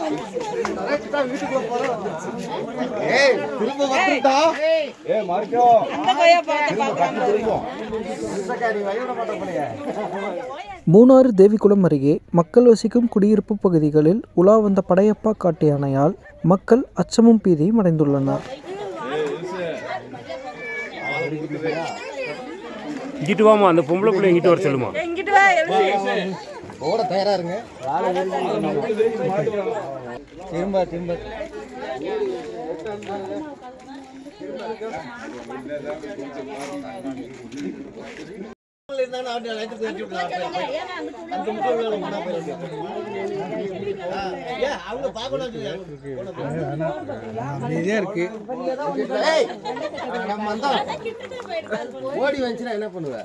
ஏய் திரும்ப வந்துட்டா ஏய் மார்க்கோ அந்த கொய்யா பழத்தை பார்க்கலாம் நீ வயிறு மாட்ட போலையே மூணாறு தேவிகுளம் அருகே மக்கள் வசிக்கும் குடியிருப்பு பகுதிகளில் உலா வந்த படையப்பா காட்டு யானையால் மக்கள் அச்சமும் பீதியும் அடைந்துள்ளனர் இங்கிட்டு வாமா அந்த பொம்பளை பிள்ளை இங்கிட்டு வர சொல்லுமா இங்கிட்டு வா எழுந்து. ஓட தயாரா இருங்க திரும்ப திரும்ப இருக்கு நம்ம வந்தா ஓடி வந்துச்சுன்னா என்ன பண்ணுவ